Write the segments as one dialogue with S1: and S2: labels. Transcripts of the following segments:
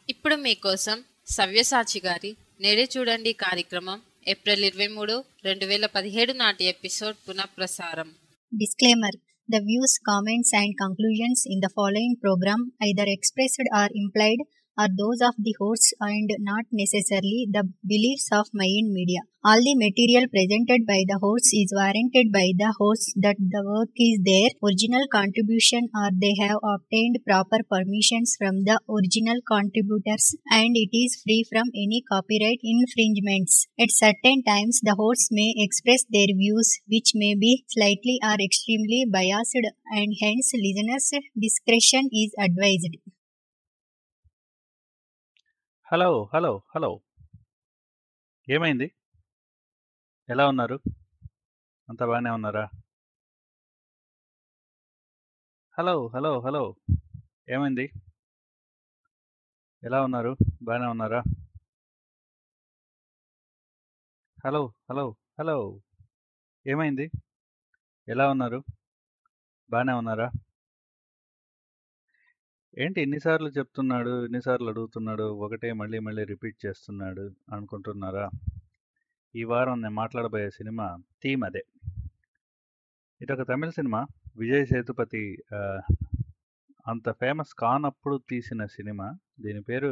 S1: ఇప్పుడు మీకోసం సవ్యసాచి గారి నేడే చూడండి కార్యక్రమం ఏప్రిల్ ఇరవై మూడు రెండు వేల పదిహేడు నాటి ఎపిసోడ్ పునఃప్రసారం
S2: Disclaimer The views, comments, and conclusions in the following program, either expressed or implied, are those of the hosts and not necessarily the beliefs of Mayan Media. All the material presented by the hosts is warranted by the hosts that the work is their original contribution or they have obtained proper permissions from the original contributors and it is free from any copyright infringements. At certain times, the hosts may express their views which may be slightly or extremely biased and hence listeners' discretion is advised.
S3: Hello hello hello ఏమైంది ఎలా ఉన్నారు అంతా బాగానే ఉన్నారా hello hello hello ఏమైంది ఎలా ఉన్నారు బాగానే ఉన్నారా హలో హలో హలో ఏమైంది ఎలా ఉన్నారు బాగానే ఉన్నారా ఏంటి ఎన్నిసార్లు చెప్తున్నాడు ఎన్నిసార్లు అడుగుతున్నాడు ఒకటే మళ్ళీ మళ్ళీ రిపీట్ చేస్తున్నాడు అనుకుంటున్నారా ఈ వారం నేను మాట్లాడబోయే సినిమా థీమ్ అదే ఇదొక తమిళ సినిమా విజయ్ సేతుపతి ఆ, అంత ఫేమస్ కానప్పుడు తీసిన సినిమా దీని పేరు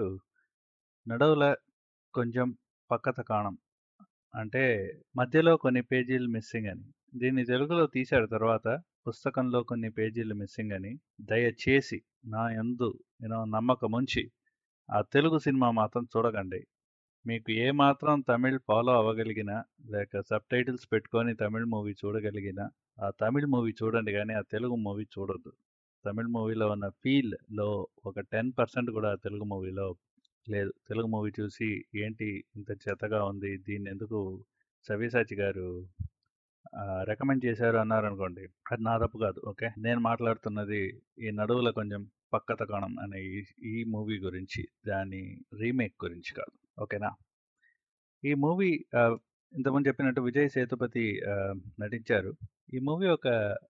S3: నడవుల కొంచెం పక్కత కాణం అంటే మధ్యలో కొన్ని పేజీలు మిస్సింగ్ అని దీన్ని తెలుగులో తీశాడు తర్వాత పుస్తకంలో కొన్ని పేజీలు మిస్సింగ్ అని దయచేసి నా యందు నేను నమ్మకం ఉంచి ఆ తెలుగు సినిమా మాత్రం చూడకండి మీకు ఏ మాత్రం తమిళ్ ఫాలో అవ్వగలిగినా లేక సబ్ టైటిల్స్ పెట్టుకొని తమిళ్ మూవీ చూడగలిగినా ఆ తమిళ్ మూవీ చూడండి కానీ ఆ తెలుగు మూవీ చూడొద్దు తమిళ్ మూవీలో ఉన్న ఫీల్లో ఒక టెన్ పర్సెంట్ కూడా ఆ తెలుగు మూవీలో లేదు తెలుగు మూవీ చూసి ఏంటి ఇంత చెత్తగా ఉంది దీన్ని ఎందుకు సవ్యసాచి గారు రికమెండ్ చేశారు అన్నారు అనుకోండి అది నా తప్పు కాదు ఓకే నేను మాట్లాడుతున్నది ఈ నడువుల కొంచెం పక్కత కోణం అనే ఈ ఈ మూవీ గురించి దాని రీమేక్ గురించి కాదు ఓకేనా ఈ మూవీ ఇంతకుముందు చెప్పినట్టు విజయ్ సేతుపతి ఆ, నటించారు ఈ మూవీ ఒక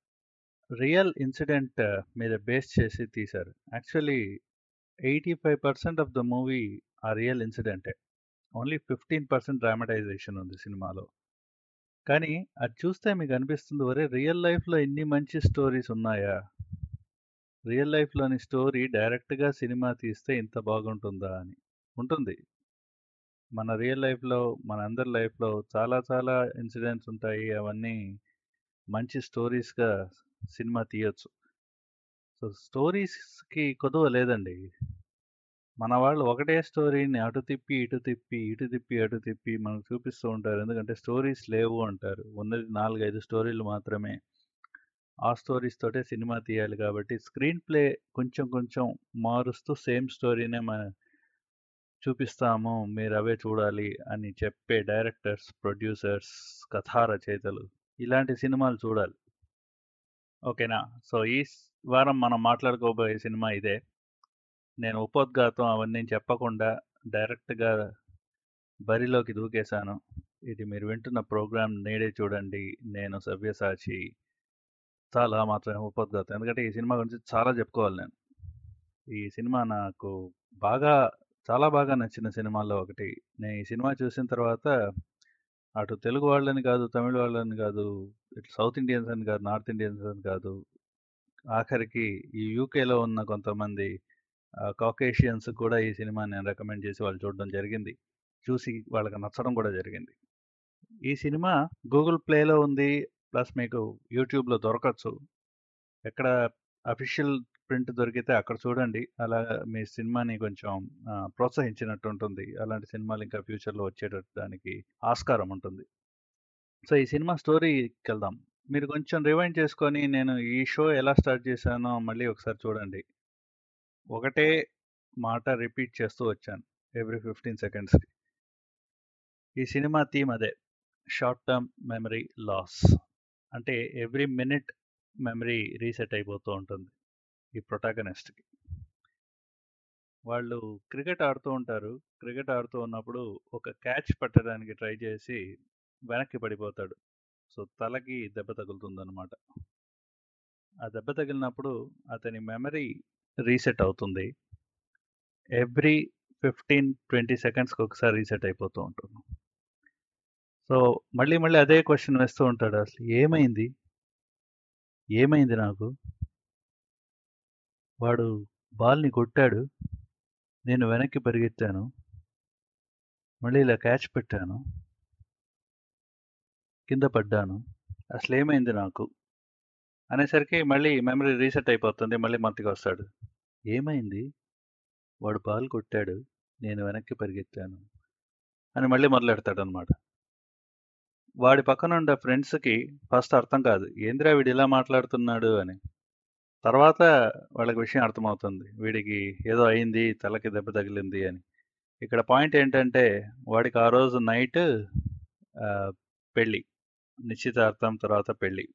S3: రియల్ ఇన్సిడెంట్ మీద బేస్ చేసి తీశారు actually eighty five percent of the movie ఆ రియల్ ఇన్సిడెంటే ఓన్లీ ఫిఫ్టీన్ పర్సెంట్ డ్రామటైజేషన్ ఉంది సినిమాలో కానీ అది చూస్తే మీకు అనిపిస్తుంది ఒరే రియల్ లైఫ్లో ఇన్ని మంచి స్టోరీస్ ఉన్నాయా రియల్ లైఫ్లోని స్టోరీ డైరెక్ట్గా సినిమా తీస్తే ఇంత బాగుంటుందా అని ఉంటుంది మన రియల్ లైఫ్లో మన అందరి లైఫ్లో చాలా చాలా ఇన్సిడెంట్స్ ఉంటాయి అవన్నీ మంచి స్టోరీస్గా సినిమా తీయొచ్చు సో స్టోరీస్కి కొదువ లేదండి మన వాళ్ళు ఒకటే స్టోరీని అటు తిప్పి ఇటు తిప్పి ఇటు తిప్పి అటు తిప్పి మనకు చూపిస్తూ ఉంటారు ఎందుకంటే స్టోరీస్ లేవు అంటారు ఉన్నది నాలుగైదు స్టోరీలు మాత్రమే ఆ స్టోరీస్ తోటే సినిమా తీయాలి కాబట్టి స్క్రీన్ ప్లే కొంచెం కొంచెం మారుస్తూ సేమ్ స్టోరీనే మన చూపిస్తాము మీరు అవే చూడాలి అని చెప్పే డైరెక్టర్స్ ప్రొడ్యూసర్స్ కథా రచయితలు ఇలాంటి సినిమాలు చూడాలి ఓకేనా సో ఈ స్- వారం మనం మాట్లాడుకోబోయే సినిమా ఇదే నేను ఉపోద్ఘాతం అవన్నీ చెప్పకుండా డైరెక్ట్గా బరిలోకి దూకేశాను ఇది మీరు వింటున్న ప్రోగ్రామ్ నేడే చూడండి నేను సవ్యసాచి చాలా మాత్రమే ఉపోద్ఘాతం ఎందుకంటే ఈ సినిమా గురించి చాలా చెప్పుకోవాలి నేను ఈ సినిమా నాకు బాగా చాలా బాగా నచ్చిన సినిమాల్లో ఒకటి నేను ఈ సినిమా చూసిన తర్వాత అటు తెలుగు వాళ్ళని కాదు తమిళ వాళ్ళని కాదు ఇటు సౌత్ ఇండియన్స్ అని కాదు నార్త్ ఇండియన్స్ అని కాదు ఆఖరికి ఈ యూకేలో ఉన్న కొంతమంది కాకేషియన్స్ కూడా ఈ సినిమా నేను రికమెండ్ చేసి వాళ్ళు చూడడం జరిగింది చూసి వాళ్ళకి నచ్చడం కూడా జరిగింది ఈ సినిమా గూగుల్ ప్లేలో ఉంది ప్లస్ మీకు యూట్యూబ్లో దొరకచ్చు ఎక్కడ అఫీషియల్ ప్రింట్ దొరికితే అక్కడ చూడండి అలా మీ సినిమాని కొంచెం ఆ, ప్రోత్సహించినట్టు ఉంటుంది అలాంటి సినిమాలు ఇంకా ఫ్యూచర్లో వచ్చేటట్టు దానికి ఆస్కారం ఉంటుంది సో ఈ సినిమా స్టోరీకి వెళ్దాం మీరు కొంచెం రివైండ్ చేసుకొని నేను ఈ షో ఎలా స్టార్ట్ చేశానో మళ్ళీ ఒకసారి చూడండి ఒకటే మాట రిపీట్ చేస్తూ వచ్చాను ఎవ్రీ ఫిఫ్టీన్ సెకండ్స్కి ఈ సినిమా థీమ్ అదే షార్ట్ టర్మ్ మెమరీ లాస్ అంటే ఎవ్రీ మినిట్ మెమరీ రీసెట్ అయిపోతూ ఉంటుంది ఈ ప్రొటాగనిస్ట్కి వాళ్ళు క్రికెట్ ఆడుతూ ఉంటారు క్రికెట్ ఆడుతూ ఉన్నప్పుడు ఒక క్యాచ్ పట్టడానికి ట్రై చేసి వెనక్కి పడిపోతాడు సో తలకి దెబ్బ తగులుతుందన్నమాట ఆ దెబ్బ తగిలినప్పుడు అతని మెమరీ రీసెట్ అవుతుంది ఎవ్రీ ఫిఫ్టీన్ ట్వంటీ సెకండ్స్కి ఒకసారి రీసెట్ అయిపోతూ ఉంటుంది సో మళ్ళీ మళ్ళీ అదే క్వశ్చన్ వేస్తూ ఉంటాడు అసలు ఏమైంది ఏమైంది నాకు వాడు బాల్ని కొట్టాడు నేను వెనక్కి పరిగెత్తాను మళ్ళీ ఇలా క్యాచ్ పెట్టాను కింద పడ్డాను అసలు ఏమైంది నాకు అనేసరికి మళ్ళీ మెమరీ రీసెట్ అయిపోతుంది మళ్ళీ మత్తికి వస్తాడు ఏమైంది వాడు బాల్ కొట్టాడు నేను వెనక్కి పరిగెత్తాను అని మళ్ళీ మొదలెడతాడు అనమాట వాడి పక్కన ఉండే ఫ్రెండ్స్కి ఫస్ట్ అర్థం కాదు ఏంద్రా వీడు ఇలా మాట్లాడుతున్నాడు అని తర్వాత వాళ్ళకి విషయం అర్థమవుతుంది వీడికి ఏదో అయింది తలకి దెబ్బ తగిలింది అని ఇక్కడ పాయింట్ ఏంటంటే వాడికి ఆ రోజు నైట్ పెళ్ళి నిశ్చితార్థం తర్వాత పెళ్ళి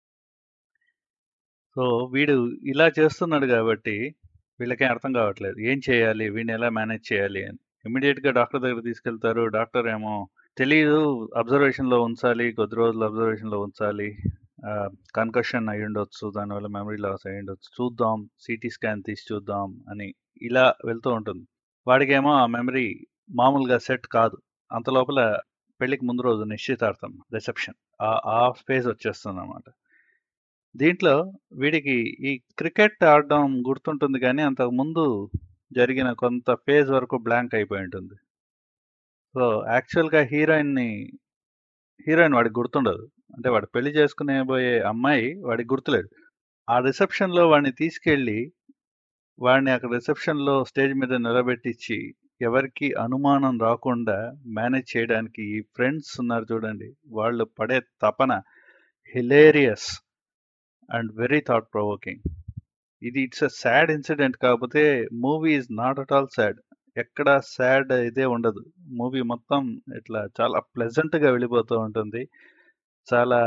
S3: సో వీడు ఇలా చేస్తున్నాడు కాబట్టి వీళ్ళకేం అర్థం కావట్లేదు ఏం చేయాలి వీడిని ఎలా మేనేజ్ చేయాలి అని ఇమీడియట్గా డాక్టర్ దగ్గర తీసుకెళ్తారు డాక్టర్ ఏమో తెలియదు అబ్జర్వేషన్లో ఉంచాలి కొద్ది రోజులు అబ్జర్వేషన్లో ఉంచాలి కన్కషన్ అయి ఉండొచ్చు దానివల్ల మెమరీ లాస్ అయి ఉండొచ్చు చూద్దాం సిటీ స్కాన్ తీసి చూద్దాం అని ఇలా వెళ్తూ ఉంటుంది వాడికేమో ఆ మెమరీ మామూలుగా సెట్ కాదు అంత లోపల పెళ్లికి ముందు రోజు నిశ్చితార్థం రిసెప్షన్ ఆ ఫేజ్ వచ్చేస్తుంది అనమాట దీంట్లో వీడికి ఈ క్రికెట్ ఆడడం గుర్తుంటుంది కానీ అంతకు ముందు జరిగిన కొంత ఫేజ్ వరకు బ్లాంక్ అయిపోయి ఉంటుంది సో యాక్చువల్గా హీరోయిన్ని హీరోయిన్ వాడికి గుర్తుండదు అంటే వాడు పెళ్లి చేసుకునే పోయే అమ్మాయి వాడికి గుర్తులేదు ఆ రిసెప్షన్లో వాడిని తీసుకెళ్ళి వాడిని అక్కడ రిసెప్షన్లో స్టేజ్ మీద నిలబెట్టించి ఎవరికి అనుమానం రాకుండా మేనేజ్ చేయడానికి ఈ ఫ్రెండ్స్ ఉన్నారు చూడండి వాళ్ళు పడే తపన hilarious and very thought provoking ఇది ఇట్స్ అ సాడ్ ఇన్సిడెంట్ కాకపోతే movie is not at all sad ఎక్కడ సాడ్ ఇదే ఉండదు మూవీ మొత్తం ఇట్లా చాలా ప్లెజెంట్గా వెళ్ళిపోతూ ఉంటుంది చాలా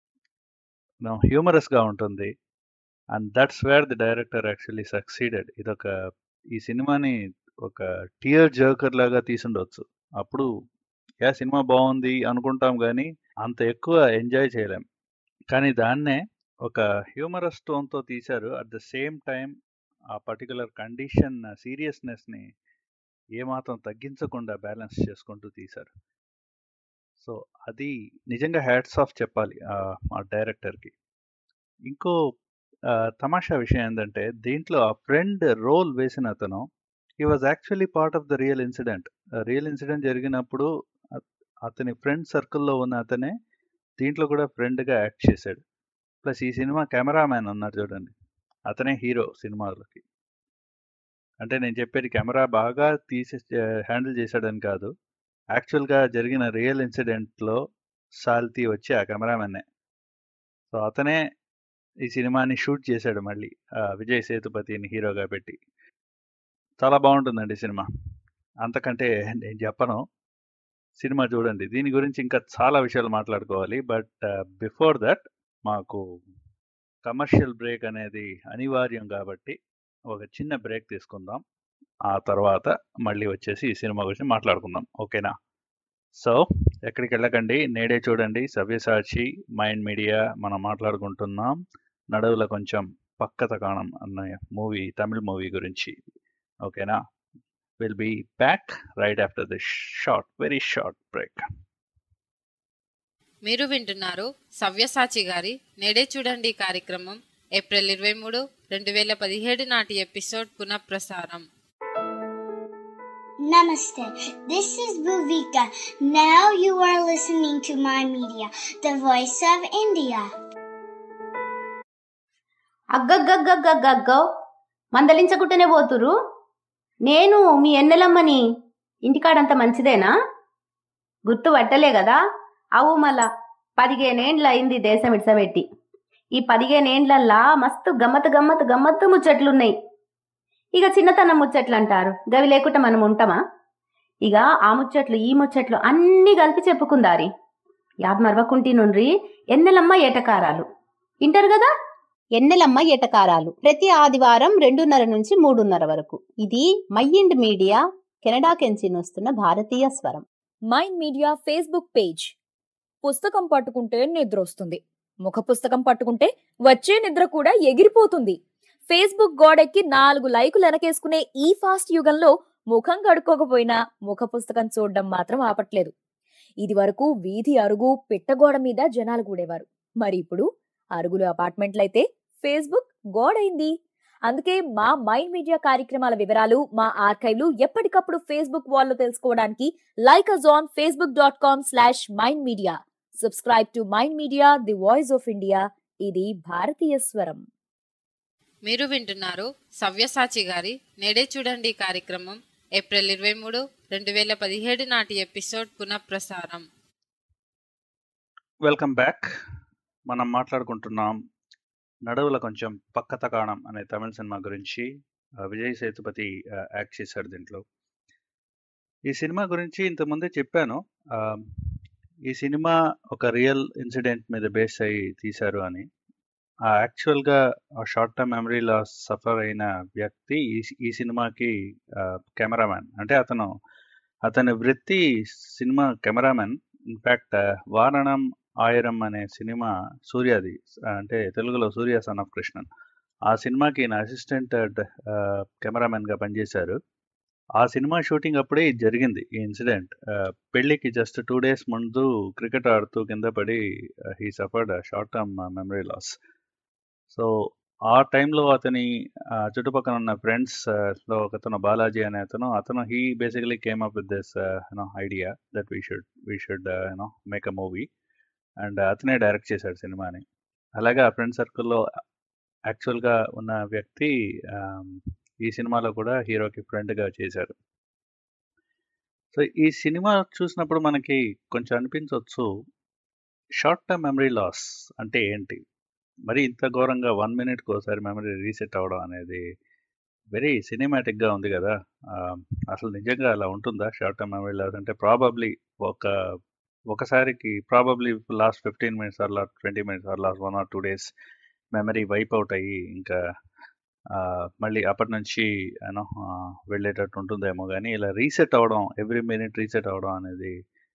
S3: హ్యూమరస్గా ఉంటుంది and that's where the director actually succeeded ఇదొక ఈ సినిమాని ఒక టియర్ జర్కర్ లాగా తీసుండొచ్చు అప్పుడు యా సినిమా బాగుంది అనుకుంటాం కానీ అంత ఎక్కువ ఎంజాయ్ చేయలేం కానీ దాన్నే ఒక హ్యూమరస్ టోన్తో తీశారు అట్ ద సేమ్ టైం ఆ పర్టికులర్ కండిషన్ సీరియస్నెస్ని ఏమాత్రం తగ్గించకుండా బ్యాలెన్స్ చేసుకుంటూ తీశారు సో అది నిజంగా హ్యాట్స్ ఆఫ్ చెప్పాలి ఆ డైరెక్టర్కి ఇంకో తమాషా విషయం ఏంటంటే దీంట్లో ఆ ఫ్రెండ్ రోల్ వేసిన అతను he was actually part of the real incident real incident జరిగినప్పుడు అతని ఫ్రెండ్ సర్కిల్లో ఉన్న అతనే దీంట్లో కూడా ఫ్రెండ్గా యాక్ట్ చేశాడు ప్లస్ ఈ సినిమా కెమెరామ్యాన్ ఉన్నారు చూడండి అతనే హీరో సినిమాలకి అంటే నేను చెప్పేది కెమెరా బాగా తీసి హ్యాండిల్ చేశాడని కాదు యాక్చువల్గా జరిగిన రియల్ ఇన్సిడెంట్లో సాల్తీ వచ్చి ఆ కెమెరామెన్నే సో అతనే ఈ సినిమాని షూట్ చేశాడు మళ్ళీ విజయ్ సేతుపతిని హీరోగా పెట్టి చాలా బాగుంటుందండి సినిమా అంతకంటే నేను చెప్పను సినిమా చూడండి దీని గురించి ఇంకా చాలా విషయాలు మాట్లాడుకోవాలి బట్ బిఫోర్ దట్ మాకు కమర్షియల్ బ్రేక్ అనేది అనివార్యం కాబట్టి ఒక చిన్న బ్రేక్ తీసుకుందాం ఆ తర్వాత మళ్ళీ వచ్చేసి ఈ సినిమా గురించి మాట్లాడుకుందాం ఓకేనా సో ఎక్కడికి వెళ్ళకండి నేడే చూడండి సవ్యసాచి మైండ్ మీడియా మనం మాట్లాడుకుంటున్నాం నడువుల కొంచెం పక్కత కాణం అన్న మూవీ తమిళ్ మూవీ గురించి ఓకేనా will be back right after this short very short break
S1: మీరు వింటున్నారు సవ్యసాచి గారి నేడే చూడండి కార్యక్రమం ఏప్రిల్ ఇరవై మూడు రెండు వేల పదిహేడు నాటి ఎపిసోడ్ పునఃప్రసారం
S4: Namaste. This is Bhuvika. Now you are listening to my media, the voice of India.
S5: అగ్గగ్గగ్గగ్గగ్గో మందలించకుంటేనే పోతురు నేను మీ ఎన్నెలమ్మని ఇంటికాడంత మంచిదేనా గుర్తు పట్టలే కదా అవు మళ్ళా పదిహేనేండ్ల అయింది దేశం ఇడ్సబెట్టి ఈ పదిహేనేండ్లల్లా మస్తు గమ్మత్ గమ్మత్ గమ్మత్తు ముచ్చట్లున్నాయి ఇక చిన్నతనం ముచ్చట్లు అంటారు గవి లేకుండా మనం ఉంటామా ఇక ఆ ముచ్చట్లు ఈ ముచ్చట్లు అన్నీ కలిపి చెప్పుకుందారి యాద్ మరవకుంటి నుండ్రి ఎన్నెలమ్మ ఏటకారాలు వింటారు కదా
S6: ఎన్నెలమ్మ ఎటకారాలు ప్రతి ఆదివారం రెండున్నర నుంచి మూడున్నర వరకు ఇది మైండ్ మీడియా కెనడా కెంచి వస్తున్న భారతీయ స్వరం
S7: మైండ్ మీడియా ఫేస్బుక్ పేజ్ పుస్తకం పట్టుకుంటే నిద్ర వస్తుంది ముఖ పుస్తకం పట్టుకుంటే వచ్చే నిద్ర కూడా ఎగిరిపోతుంది ఫేస్బుక్ గోడెక్కి నాలుగు లైకులు వెనకేసుకునే ఈ ఫాస్ట్ యుగంలో ముఖం కడుక్కోకపోయినా ముఖ పుస్తకం చూడడం మాత్రం ఆపట్లేదు ఇది వరకు వీధి అరుగు పిట్టగోడ మీద జనాలు కూడేవారు మరి ఇప్పుడు అరుగులు అపార్ట్మెంట్లయితే ఫేస్బుక్ గోడైంది అందుకే మా మైండ్ మీడియా కార్యక్రమాల వివరాలు మా ఆర్కైవ్లు ఎప్పటికప్పుడు ఫేస్బుక్ వాల్లో తెలుసుకోవడానికి like us on Facebook dot com slash mind media subscribe to mind media the voice of India ఇది భారతీయ స్వరం
S1: మీరు వింటున్నారు సవ్యసాచి గారి నేడే చూడండి కార్యక్రమం ఏప్రిల్ ఇరవై మూడు రెండు వేల పదిహేడు నాటి ఎపిసోడ్ పునఃప్రసారం
S3: వెల్కమ్ బ్యాక్ మనం మాట్లాడుకుంటున్నాం నడువుల కొంచెం పక్క తకాణం అనే తమిళ సినిమా గురించి ఆ, విజయ్ సేతుపతి ఆ, యాక్ట్ చేశాడు దీంట్లో ఈ సినిమా గురించి ఇంతకుముందే చెప్పాను ఆ, ఈ సినిమా ఒక రియల్ ఇన్సిడెంట్ మీద బేస్ అయ్యి తీశారు అని ఆ యాక్చువల్గా short term memory loss suffer అయిన వ్యక్తి ఈ ఈ సినిమాకి కెమెరామ్యాన్ అంటే అతను అతని వృత్తి సినిమా కెమెరామెన్ ఇన్ఫ్యాక్ట్ వారణం ఆయిరం అనే సినిమా సూర్యాది అంటే తెలుగులో సూర్య సన్ ఆఫ్ కృష్ణన్ ఆ సినిమాకి నా అసిస్టెంట్ కెమెరామెన్గా పనిచేశారు ఆ సినిమా షూటింగ్ అప్పుడే ఇది జరిగింది ఈ ఇన్సిడెంట్ పెళ్ళికి జస్ట్ టూ డేస్ ముందు క్రికెట్ ఆడుతూ కింద పడి he suffered short term memory loss so ఆ టైంలో అతని ఆ, చుట్టుపక్కల ఉన్న ఫ్రెండ్స్ లో ఒకతను బాలాజీ అనే అతను అతను he basically came up with this you know idea that we should we should you know make a movie and అతనే డైరెక్ట్ చేశాడు సినిమాని అలాగే ఆ ఫ్రెండ్ సర్కిల్లో యాక్చువల్గా ఉన్న వ్యక్తి ఆమ్, ఈ సినిమాలో కూడా హీరోకి ఫ్రెండ్గా చేశారు సో ఈ సినిమా చూసినప్పుడు మనకి కొంచెం అనిపించవచ్చు షార్ట్ టర్మ్ మెమరీ లాస్ అంటే ఏంటి మరి ఇంత ఘోరంగా వన్ మినిట్కి ఒకసారి మెమరీ రీసెట్ అవ్వడం అనేది వెరీ సినిమాటిక్గా ఉంది కదా ఆ, అసలు నిజంగా అలా ఉంటుందా షార్ట్ టర్మ్ మెమరీ లాస్ అంటే ప్రాబబ్లీ ఒక ఒకసారికి probably last fifteen minutes or last twenty minutes or last one or two days memory wipe out అయ్యి ఇంకా ఆ, మళ్ళీ అప్పటి నుంచి యూనో వెళ్ళేటట్టు ఉంటుందేమో కానీ ఇలా రీసెట్ అవ్వడం ఎవ్రీ మినిట్ రీసెట్ అవ్వడం అనేది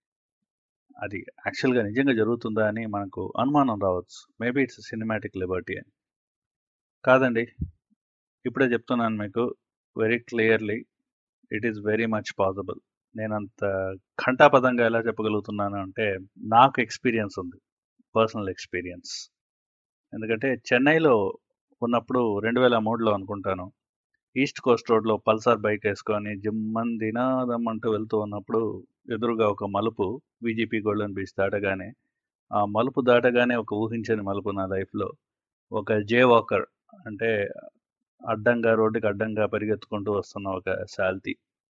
S3: అది యాక్చువల్గా నిజంగా జరుగుతుందా అని మనకు అనుమానం రావచ్చు మేబీ ఇట్స్ సినిమాటిక్ లిబర్టీ అని కాదండి ఇప్పుడే చెప్తున్నాను మీకు very clearly it is very much possible నేను అంత ఘంటాపదంగా ఎలా చెప్పగలుగుతున్నాను అంటే నాకు ఎక్స్పీరియన్స్ ఉంది పర్సనల్ ఎక్స్పీరియన్స్ ఎందుకంటే చెన్నైలో ఉన్నప్పుడు రెండు వేల మూడులో అనుకుంటాను ఈస్ట్ కోస్ట్ రోడ్లో పల్సార్ బైక్ వేసుకొని జిమ్మన్ దినాదం అంటూ వెళ్తూ ఉన్నప్పుడు ఎదురుగా ఒక మలుపు విజిపి గోల్డెన్ బీచ్ దాటగానే ఆ మలుపు దాటగానే ఒక ఊహించని మలుపు నా లైఫ్లో ఒక జే వాకర్ అంటే అడ్డంగా రోడ్డుకి అడ్డంగా పరిగెత్తుకుంటూ వస్తున్న ఒక శాల్తీ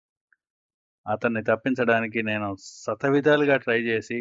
S3: అతన్ని తప్పించడానికి నేను శతవిధాలుగా ట్రై చేసి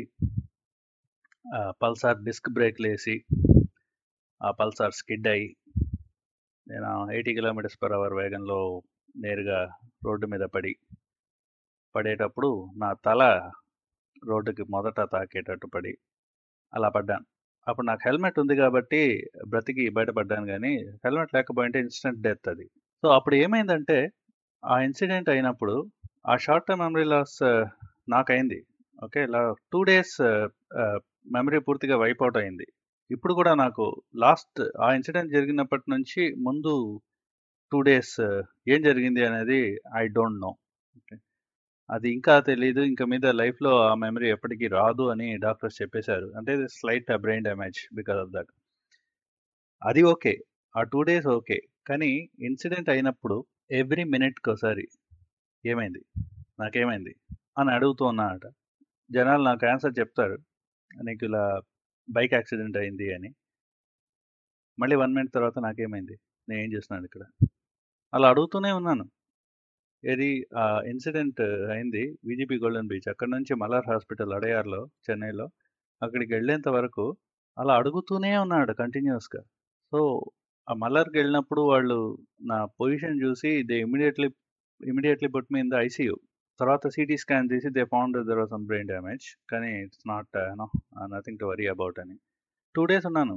S3: ఆ పల్సార్ డిస్క్ బ్రేక్లు వేసి ఆ పల్సార్ స్కిడ్ అయ్యి నేను ఎయిటీ కిలోమీటర్స్ పర్ అవర్ వేగంలో నేరుగా రోడ్డు మీద పడి పడేటప్పుడు నా తల రోడ్డుకి మొదట తాకేటట్టు పడి అలా పడ్డాను అప్పుడు నాకు హెల్మెట్ ఉంది కాబట్టి బ్రతికి బయటపడ్డాను కానీ హెల్మెట్ లేకపోయింటే ఇన్స్టెంట్ డెత్ అది సో అప్పుడు ఏమైందంటే ఆ ఇన్సిడెంట్ అయినప్పుడు ఆ షార్ట్ టర్మ్ మెమరీ లాస్ నాకైంది ఓకే ఇలా టూ డేస్ మెమరీ పూర్తిగా వైప్ అవుట్ అయింది ఇప్పుడు కూడా నాకు లాస్ట్ ఆ ఇన్సిడెంట్ జరిగినప్పటి నుంచి ముందు టూ డేస్ ఏం జరిగింది అనేది ఐ డోంట్ నో ఓకే అది ఇంకా తెలియదు ఇంకా మీద లైఫ్లో ఆ మెమరీ ఎప్పటికీ రాదు అని డాక్టర్స్ చెప్పేశారు అంటే slight brain damage because of that అది ఓకే ఆ టూ డేస్ ఓకే కానీ ఇన్సిడెంట్ అయినప్పుడు ఎవ్రీ మినిట్కి ఒకసారి ఏమైంది నాకేమైంది అని అడుగుతూ ఉన్నానట జనాలు నాకు ఆన్సర్ చెప్తారు నీకు ఇలా బైక్ యాక్సిడెంట్ అయింది అని మళ్ళీ వన్ మినిట్ తర్వాత నాకేమైంది నేను ఏం చేస్తున్నాను ఇక్కడ అలా అడుగుతూనే ఉన్నాను ఏది ఆ ఇన్సిడెంట్ అయింది విజిపి గోల్డెన్ బీచ్ అక్కడ నుంచి మలార్ హాస్పిటల్ అడయార్లో చెన్నైలో అక్కడికి వెళ్ళేంత వరకు అలా అడుగుతూనే ఉన్నాడు కంటిన్యూస్గా సో ఆ మలార్కి వెళ్ళినప్పుడు వాళ్ళు నా పొజిషన్ చూసి they immediately immediately put me in the ICU తర్వాత సిటీ స్కాన్ చేసి they found there was some brain damage కానీ it's not no nothing to worry about అని టూ డేస్ ఉన్నాను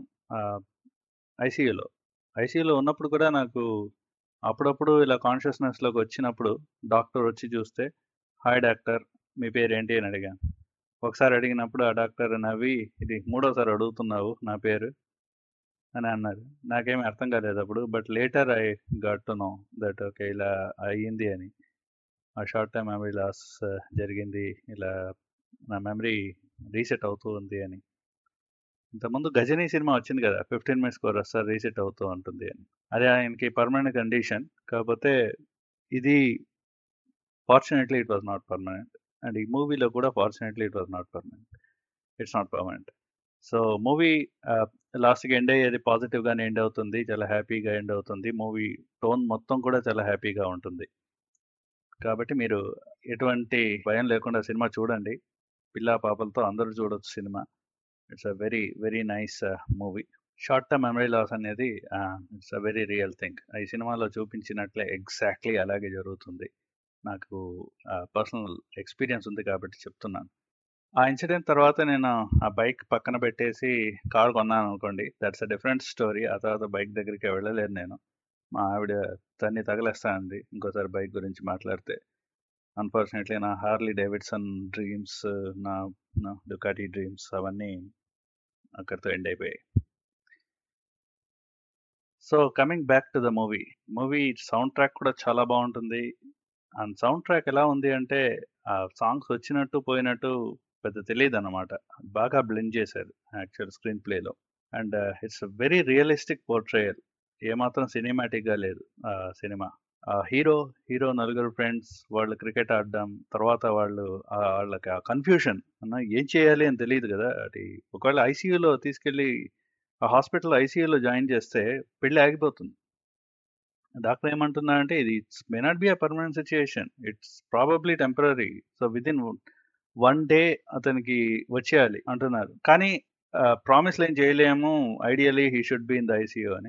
S3: ఐసీయూలో ఐసీయూలో ఉన్నప్పుడు కూడా నాకు అప్పుడప్పుడు ఇలా కాన్షియస్నెస్లోకి వచ్చినప్పుడు డాక్టర్ వచ్చి చూస్తే హాయ్ డాక్టర్ మీ పేరు ఏంటి అని అడిగాను ఒకసారి అడిగినప్పుడు ఆ డాక్టర్ నవ్వి ఇది మూడోసారి అడుగుతున్నావు నా పేరు అని అన్నారు నాకేమీ అర్థం కాలేదు అప్పుడు but later I got to know that okay ఇలా అయ్యింది అని ఆ షార్ట్ టైం మెమరీ లాస్ జరిగింది ఇలా నా మెమరీ రీసెట్ అవుతూ ఉంది అని ఇంతకుముందు గజనీ సినిమా వచ్చింది కదా ఫిఫ్టీన్ మినిట్స్ ఒకసారి రీసెట్ అవుతూ ఉంటుంది అని అది ఆయనకి పర్మనెంట్ కండిషన్ కాకపోతే ఇది fortunately it was not permanent and ఈ మూవీలో కూడా fortunately it was not permanent it's not permanent so movie లాస్ట్కి ఎండ్ అయ్యేది పాజిటివ్గానే ఎండ్ అవుతుంది చాలా హ్యాపీగా ఎండ్ అవుతుంది మూవీ టోన్ మొత్తం కూడా చాలా హ్యాపీగా ఉంటుంది కాబట్టి మీరు ఎటువంటి భయం లేకుండా సినిమా చూడండి పిల్ల పాపలతో అందరూ చూడొచ్చు సినిమా it's a very very nice movie short term memory loss అనేది it's a very real thing ఈ సినిమాలో చూపించినట్లే ఎగ్జాక్ట్లీ అలాగే జరుగుతుంది నాకు పర్సనల్ ఎక్స్పీరియన్స్ ఉంది కాబట్టి చెప్తున్నాను ఆ ఇన్సిడెంట్ తర్వాత నేను ఆ బైక్ పక్కన పెట్టేసి కార్ కొన్నాను అనుకోండి దట్స్ అ డిఫరెంట్ స్టోరీ ఆ తర్వాత బైక్ దగ్గరికి వెళ్ళలేదు నేను మా ఆవిడ తన్ని తగలేస్తానండి ఇంకోసారి బైక్ గురించి మాట్లాడితే అన్ఫార్చునేట్లీ నా హార్లీ డేవిడ్సన్ డ్రీమ్స్ నా నా డుకాటీ డ్రీమ్స్ అవన్నీ అక్కడితో ఎండ్ అయిపోయాయి so coming back to the movie movie soundtrack కూడా చాలా బాగుంటుంది అండ్ సౌండ్ ట్రాక్ ఎలా ఉంది అంటే ఆ సాంగ్స్ వచ్చినట్టు పోయినట్టు పెద్ద తెలియదు అనమాట బాగా బ్లెండ్ చేశారు యాక్చువల్ స్క్రీన్ ప్లేలో and it's very realistic portrayal ఏమాత్రం సినిమాటిక్గా లేదు ఆ సినిమా హీరో హీరో నలుగురు ఫ్రెండ్స్ వాళ్ళు క్రికెట్ ఆడడం తర్వాత వాళ్ళు వాళ్ళకి ఆ కన్ఫ్యూషన్ అన్న ఏం చేయాలి అని తెలియదు కదా అది ఒకవేళ ఐసీయూలో తీసుకెళ్ళి ఆ హాస్పిటల్ ఐసీయూలో జాయిన్ చేస్తే పెళ్ళి ఆగిపోతుంది డాక్టర్ ఏమంటున్నా అంటే ఇది it's may not be a permanent situation it's probably temporary so within one day అతనికి వచ్చేయాలి అంటున్నారు కానీ ప్రామిస్లు ఏం చేయలేము ideally he should be in the ICU అని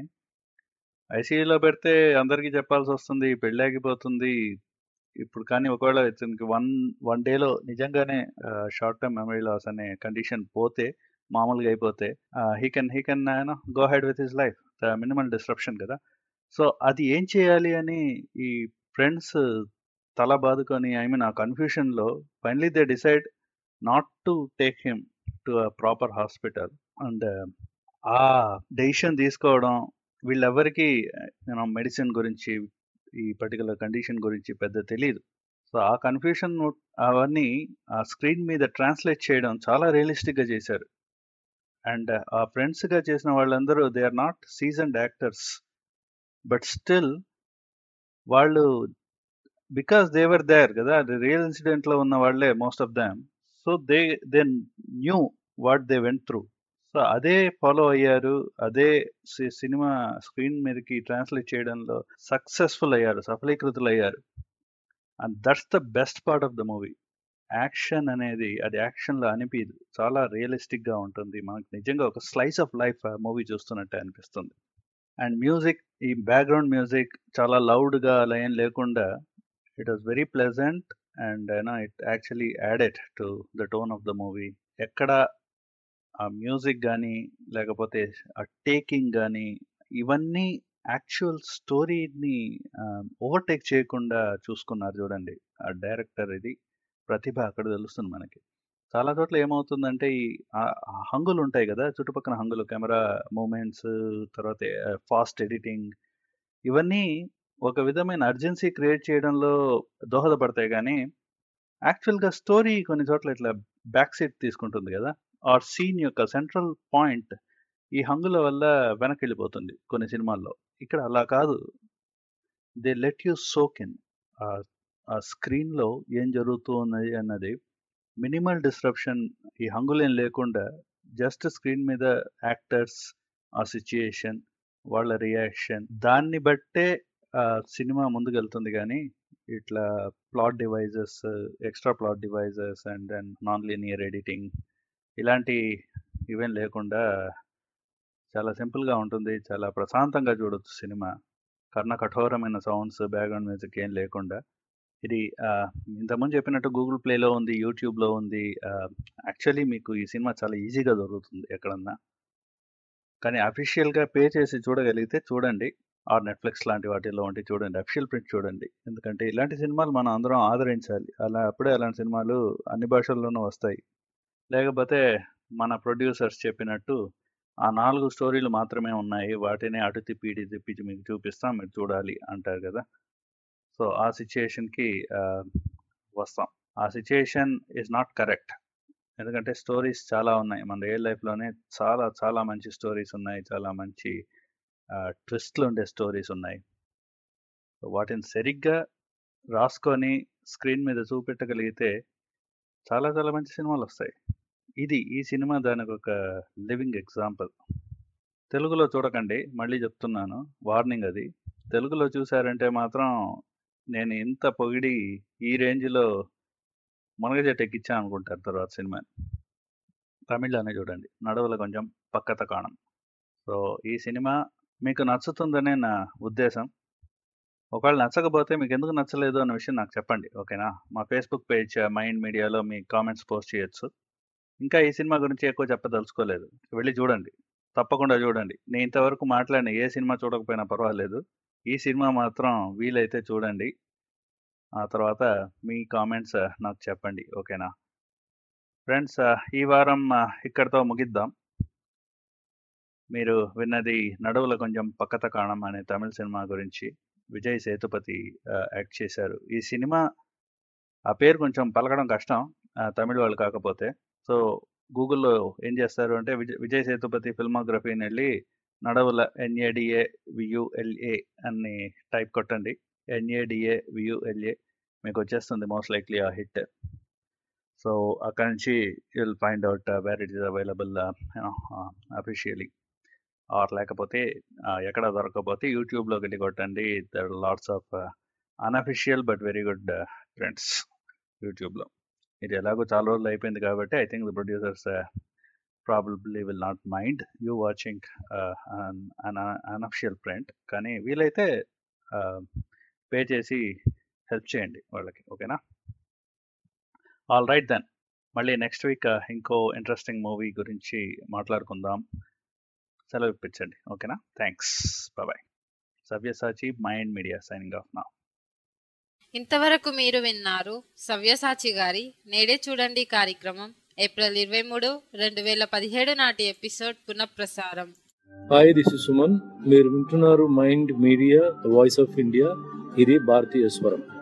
S3: ఐసీయూలో పెడితే అందరికీ చెప్పాల్సి వస్తుంది పెళ్ళి ఆగిపోతుంది ఇప్పుడు కానీ ఒకవేళ ఇతనికి వన్ వన్ డేలో నిజంగానే షార్ట్ టర్మ్ మెమరీ లాస్ అనే కండిషన్ పోతే మామూలుగా అయిపోతే he can he can go head with his life the minimal disruption కదా సో అది ఏం చేయాలి అని ఈ ఫ్రెండ్స్ తల బాదుకొని ఐ మీన్ ఆ కన్ఫ్యూషన్లో finally they decide not to take him to a proper hospital and ఆ డెసిషన్ తీసుకోవడం వీళ్ళెవరికి నేను మెడిసిన్ గురించి ఈ పర్టికులర్ కండిషన్ గురించి పెద్ద తెలియదు సో ఆ కన్ఫ్యూషన్ అవన్నీ ఆ స్క్రీన్ మీద ట్రాన్స్లేట్ చేయడం చాలా రియలిస్టిక్గా చేశారు అండ్ ఆ ఫ్రెండ్స్గా చేసిన వాళ్ళందరూ they are not seasoned actors but still వాళ్ళు బికాస్ దేవర్ దేర్ కదా అది రియల్ ఇన్సిడెంట్లో ఉన్న వాళ్ళే most of them so they they knew what they went through so అదే ఫాలో అయ్యారు అదే సినిమా స్క్రీన్ మీదకి ట్రాన్స్లేట్ చేయడంలో సక్సెస్ఫుల్ అయ్యారు సఫలీకృతులు అయ్యారు and that's the best part of the movie action అనేది అది యాక్షన్లో అనిపించదు చాలా రియలిస్టిక్గా ఉంటుంది మనకు నిజంగా ఒక స్లైస్ ఆఫ్ లైఫ్ మూవీ చూస్తున్నట్టే అనిపిస్తుంది అండ్ మ్యూజిక్ ఈ బ్యాక్గ్రౌండ్ మ్యూజిక్ చాలా లౌడ్గా అలా ఏం లేకుండా it was very pleasant and you know it actually added to the tone of the movie ఎక్కడ ఆ మ్యూజిక్ కానీ లేకపోతే ఆ టేకింగ్ కానీ ఇవన్నీ యాక్చువల్ స్టోరీని ఓవర్టేక్ చేయకుండా చూసుకున్నారు చూడండి ఆ డైరెక్టర్ ఇది ప్రతిభ అక్కడ తెలుస్తుంది మనకి చాలా చోట్ల ఏమవుతుందంటే ఈ హంగులు ఉంటాయి కదా చుట్టుపక్కల హంగులు కెమెరా మూమెంట్స్ తర్వాత ఫాస్ట్ ఎడిటింగ్ ఇవన్నీ ఒక విధమైన అర్జెన్సీ క్రియేట్ చేయడంలో దోహదపడతాయి కానీ యాక్చువల్గా స్టోరీ కొన్ని చోట్ల ఇట్లా బ్యాక్ సీట్ తీసుకుంటుంది కదా ఆర్ సీన్ యొక్క సెంట్రల్ పాయింట్ ఈ హంగుల వల్ల వెనక్కి వెళ్ళిపోతుంది కొన్ని సినిమాల్లో ఇక్కడ అలా కాదు they let you soak in ఆ స్క్రీన్లో ఏం జరుగుతూ ఉన్నది అన్నది మినిమల్ డిస్ట్రప్షన్ ఈ హంగులేం లేకుండా జస్ట్ స్క్రీన్ మీద యాక్టర్స్ ఆ సిచ్యుయేషన్ వాళ్ళ రియాక్షన్ దాన్ని బట్టే సినిమా ముందుకెళ్తుంది కానీ ఇట్లా plot devices extra plot devices and then non linear editing ఇలాంటి ఇవేం లేకుండా చాలా సింపుల్గా ఉంటుంది చాలా ప్రశాంతంగా చూడొచ్చు సినిమా కర్ణ కఠోరమైన సౌండ్స్ బ్యాక్గ్రౌండ్ మ్యూజిక్ ఏం లేకుండా ఇది ఇంతకుముందు చెప్పినట్టు గూగుల్ ప్లేలో ఉంది యూట్యూబ్లో ఉంది యాక్చువల్లీ మీకు ఈ సినిమా చాలా ఈజీగా దొరుకుతుంది ఎక్కడన్నా కానీ అఫీషియల్గా పే చేసి చూడగలిగితే చూడండి ఆర్ నెట్ఫ్లిక్స్ లాంటి వాటిలో ఉంటే చూడండి అఫీషియల్ ప్రింట్ చూడండి ఎందుకంటే ఇలాంటి సినిమాలు మనం అందరం ఆదరించాలి అలా అప్పుడే అలాంటి సినిమాలు అన్ని భాషల్లోనూ వస్తాయి లేకపోతే మన ప్రొడ్యూసర్స్ చెప్పినట్టు ఆ నాలుగు స్టోరీలు మాత్రమే ఉన్నాయి వాటిని అటు తిప్పి ఇటు తిప్పి మీకు చూపిస్తాం మీరు చూడాలి అంటారు కదా సో ఆ సిచ్యుయేషన్కి వస్తాం ఆ సిచ్యుయేషన్ ఈజ్ నాట్ కరెక్ట్ ఎందుకంటే స్టోరీస్ చాలా ఉన్నాయి మన రియల్ లైఫ్లోనే చాలా చాలా మంచి స్టోరీస్ ఉన్నాయి చాలా మంచి ట్విస్ట్లు ఉండే స్టోరీస్ ఉన్నాయి వాటిని సరిగ్గా రాసుకొని స్క్రీన్ మీద చూపెట్టగలిగితే చాలా చాలా మంచి సినిమాలు వస్తాయి ఇది ఈ సినిమా దానికి ఒక లివింగ్ ఎగ్జాంపుల్ తెలుగులో చూడకండి మళ్ళీ చెప్తున్నాను వార్నింగ్ అది తెలుగులో చూసారంటే మాత్రం నేను ఇంత పొగిడి ఈ రేంజ్లో మునగజెట్ ఎక్కిచ్చా అనుకుంటారు తర్వాత సినిమా తమిళ్లోనే చూడండి నడవల కొంచెం పక్కత కాణం సో ఈ సినిమా మీకు నచ్చుతుందనే నా ఉద్దేశం ఒకవేళ నచ్చకపోతే మీకు ఎందుకు నచ్చలేదు అన్న విషయం నాకు చెప్పండి ఓకేనా మా ఫేస్బుక్ పేజ్ మైండ్ మీడియాలో మీ కామెంట్స్ పోస్ట్ చేయొచ్చు ఇంకా ఈ సినిమా గురించి ఎక్కువ చెప్పదలుచుకోలేదు వెళ్ళి చూడండి తప్పకుండా చూడండి నేను ఇంతవరకు మాట్లాడిన ఏ సినిమా చూడకపోయినా పర్వాలేదు ఈ సినిమా మాత్రం వీలైతే చూడండి ఆ తర్వాత మీ కామెంట్స్ నాకు చెప్పండి ఓకేనా ఫ్రెండ్స్ ఈ వారం ఇక్కడితో ముగిద్దాం మీరు విన్నది నడువుల కొంచెం పక్కత కాణం అనే తమిళ సినిమా గురించి విజయ్ సేతుపతి యాక్ట్ చేశారు ఈ సినిమా ఆ పేరు కొంచెం పలకడం కష్టం తమిళ వాళ్ళు కాకపోతే సో గూగుల్లో ఏం చేస్తారు అంటే విజయ్ విజయ్ సేతుపతి ఫిల్మోగ్రఫీని వెళ్ళి నడవుల ఎన్ఏడిఏ వియుఎల్ఏ అని టైప్ కొట్టండి ఎన్ఏడిఏ వియుఎల్ఏ మీకు వచ్చేస్తుంది మోస్ట్ లైక్లీ ఆ హిట్ సో అక్కడి నుంచి will find out where it is available officially or లేకపోతే ఎక్కడ దొరకకపోతే యూట్యూబ్లోకి వెళ్ళి కొట్టండి there lots of unofficial but very good trends యూట్యూబ్లో ఇది ఎలాగో చాలా రోజులు అయిపోయింది కాబట్టి I think the producers probably will not mind you watching unofficial print కానీ వీలైతే పే చేసి హెల్ప్ చేయండి వాళ్ళకి ఓకేనా ఆల్ రైట్ దెన్ మళ్ళీ నెక్స్ట్ వీక్ ఇంకో ఇంట్రెస్టింగ్ మూవీ గురించి మాట్లాడుకుందాం సెలవు ఇప్పించండి ఓకేనా thanks bye Savyasachi mind media signing off నా
S1: ఇంతవరకు మీరు విన్నారు సవ్యసాచి గారి నేడే చూడండి కార్యక్రమం ఏప్రిల్ ఇరవై మూడు రెండు వేల పదిహేడు నాటి ఎపిసోడ్ పునఃప్రసారం
S8: హాయ్ దిస్ సుమన్ మీరు వింటున్నారు mind media voice of India ఇది భారతీయ స్వరం